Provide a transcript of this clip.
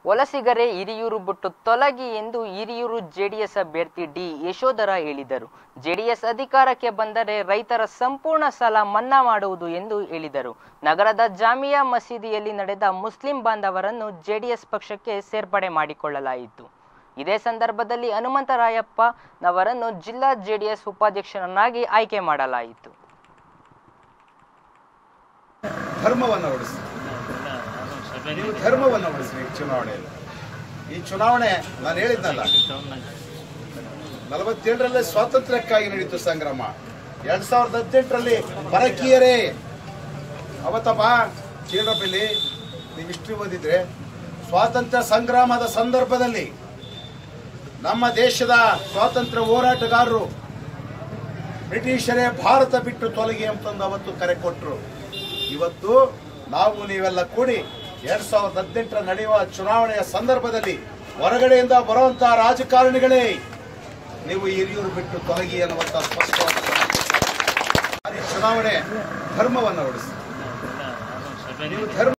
ವಲಸಿಗರೇ ಹಿರಿಯೂರು ಬಿಟ್ಟು ತೊಲಗಿ ಎಂದು ಹಿರಿಯೂರು ಜೆಡಿಎಸ್ ಅಭ್ಯರ್ಥಿ ಡಿ ಯಶೋಧರ ಹೇಳಿದರು ಜೆಡಿಎಸ್ ಅಧಿಕಾರಕ್ಕೆ ಬಂದರೆ ರೈತರ ಸಂಪೂರ್ಣ ಸಾಲ ಮನ್ನಾ ಮಾಡುವುದು ಎಂದು ಹೇಳಿದರು ನಗರದ ಜಾಮಿಯಾ ಮಸೀದಿಯಲ್ಲಿ ನಡೆದ ಮುಸ್ಲಿಂ ಬಾಂಧವರನ್ನು ಜೆಡಿಎಸ್ ಪಕ್ಷಕ್ಕೆ ಸೇರ್ಪಡೆ ಮಾಡಿಕೊಳ್ಳಲಾಯಿತು ಇದೇ ಸಂದರ್ಭದಲ್ಲಿ ಹನುಮಂತರಾಯಪ್ಪ ನವರನ್ನು ಜಿಲ್ಲಾ ಜೆಡಿಎಸ್ ಉಪಾಧ್ಯಕ್ಷರನ್ನಾಗಿ ಆಯ್ಕೆ ಮಾಡಲಾಯಿತು ಧರ್ಮವನ್ನು ಉಳಿಸಿ ನೀವು ಧರ್ಮವನ್ನು ಉಳಿಸಿ ಈ ಚುನಾವಣೆಯಲ್ಲಿ ಈ ಚುನಾವಣೆ ನಾನು ಹೇಳಿದ್ನಲ್ಲ ನಲವತ್ತೇಳರಲ್ಲೇ ಸ್ವಾತಂತ್ರ್ಯಕ್ಕಾಗಿ ನಡೀತು ಸಂಗ್ರಾಮ ಎರಡ್ ಸಾವಿರದ ಹದಿನೆಂಟರಲ್ಲಿ ಪರಕೀಯರೇ ಅವತ್ತಪ್ಪ ಚೀರಪಲ್ಲಿ ನೀವು ಹಿಸ್ಟ್ರಿ ಓದಿದ್ರೆ ಸ್ವಾತಂತ್ರ್ಯ ಸಂಗ್ರಾಮದ ಸಂದರ್ಭದಲ್ಲಿ ನಮ್ಮ ದೇಶದ ಸ್ವಾತಂತ್ರ್ಯ ಹೋರಾಟಗಾರರು ಬ್ರಿಟಿಷರೇ ಭಾರತ ಬಿಟ್ಟು ತೊಲಗಿ ಅಂತಂದು ಅವತ್ತು ಕರೆ ಕೊಟ್ಟರು ಇವತ್ತು ನಾವು ನೀವೆಲ್ಲ ಕೂಡಿ ಎರಡ್ ಸಾವಿರದ ಹದಿನೆಂಟರ ನಡೆಯುವ ಚುನಾವಣೆಯ ಸಂದರ್ಭದಲ್ಲಿ ಹೊರಗಡೆಯಿಂದ ಬರುವಂತಹ ರಾಜಕಾರಣಿಗಳೇ ನೀವು ಹಿರಿಯೂರು ಬಿಟ್ಟು ತೊಲಗಿ ಅನ್ನುವಂತ ಸ್ಪಷ್ಟವಾದ ಸಂದೇಶ. ಈ ಚುನಾವಣೆ ಧರ್ಮವನ್ನು ಉಳಿಸಿ ನೀವು ಧರ್ಮ